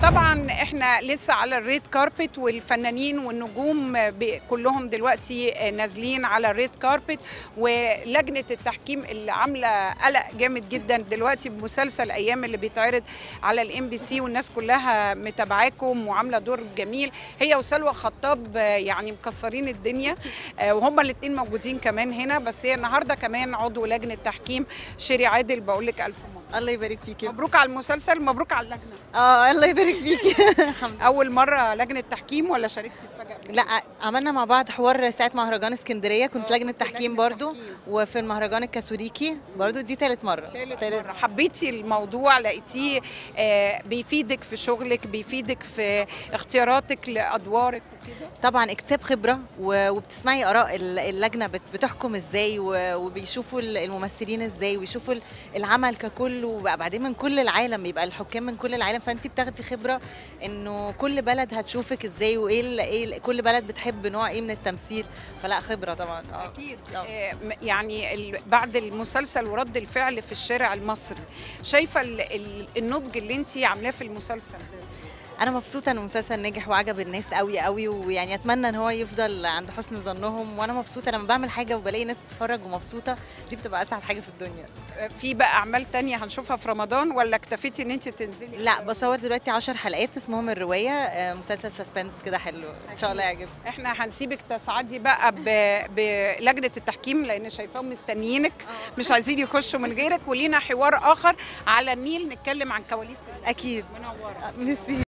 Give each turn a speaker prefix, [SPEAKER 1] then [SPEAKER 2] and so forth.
[SPEAKER 1] طبعا احنا لسه على الريد كاربت والفنانين والنجوم ب- كلهم دلوقتي نازلين على الريد كاربت ولجنه التحكيم اللي عامله قلق جامد جدا دلوقتي بمسلسل ايام اللي بيتعرض على الام بي سي والناس كلها متابعاكم وعامله دور جميل هي وسلوى خطاب يعني مكسرين الدنيا وهما الاثنين موجودين كمان هنا بس هي النهارده كمان عضو لجنه تحكيم شيري عادل بقول لك الف مبروك
[SPEAKER 2] الله يبارك فيكي
[SPEAKER 1] مبروك على المسلسل مبروك على اللجنه
[SPEAKER 2] اه الله يبارك فيكي الحمد
[SPEAKER 1] اول مره لجنه تحكيم ولا شاركتي في فجاه
[SPEAKER 2] لا عملنا مع بعض حوار ساعه مهرجان اسكندريه كنت
[SPEAKER 1] آه،
[SPEAKER 2] لجنه
[SPEAKER 1] كنت
[SPEAKER 2] تحكيم
[SPEAKER 1] لجنة
[SPEAKER 2] برضو
[SPEAKER 1] تحكيم.
[SPEAKER 2] وفي المهرجان الكاثوليكي برضو دي ثالث مره
[SPEAKER 1] تالت
[SPEAKER 2] تالت
[SPEAKER 1] مرة حبيتي الموضوع لقيتيه آه، بيفيدك في شغلك بيفيدك في اختياراتك لادوارك وكده
[SPEAKER 2] طبعا اكتساب خبره و- وبتسمعي اراء ال- اللجنه بت- بتحكم ازاي و- وبيشوفوا ال- الممثلين ازاي ويشوفوا ال- العمل ككل وبعدين من كل العالم يبقى الحكام من كل العالم فانت بتاخدي خبره انه كل بلد هتشوفك ازاي وايه ال- ايه ال- كل بلد بتحب نوع ايه من التمثيل فلا خبره طبعا آه.
[SPEAKER 1] اكيد
[SPEAKER 2] آه.
[SPEAKER 1] آه، م- يعني ال- بعد المسلسل ورد الفعل في الشارع المصري شايفه ال- ال- النضج اللي انت عاملاه في المسلسل ده
[SPEAKER 2] انا مبسوطه ان المسلسل نجح وعجب الناس قوي قوي ويعني اتمنى ان هو يفضل عند حسن ظنهم وانا مبسوطه لما بعمل حاجه وبلاقي ناس بتتفرج ومبسوطه دي بتبقى اسعد حاجه في الدنيا
[SPEAKER 1] آه، في بقى اعمال تانية هنشوفها في رمضان ولا اكتفيتي ان انت تنزلي
[SPEAKER 2] لا بصور دلوقتي 10 حلقات اسمهم الروايه آه، مسلسل سسبنس كده حلو ان شاء الله يعجبك
[SPEAKER 1] احنا هنسيبك تسعدي بقى ب- بلجنه التحكيم لان شايفاهم مستنيينك مش عايزين يخشوا من غيرك ولينا حوار اخر على النيل نتكلم عن كواليس
[SPEAKER 2] اكيد
[SPEAKER 1] منوره
[SPEAKER 2] آه، ميرسي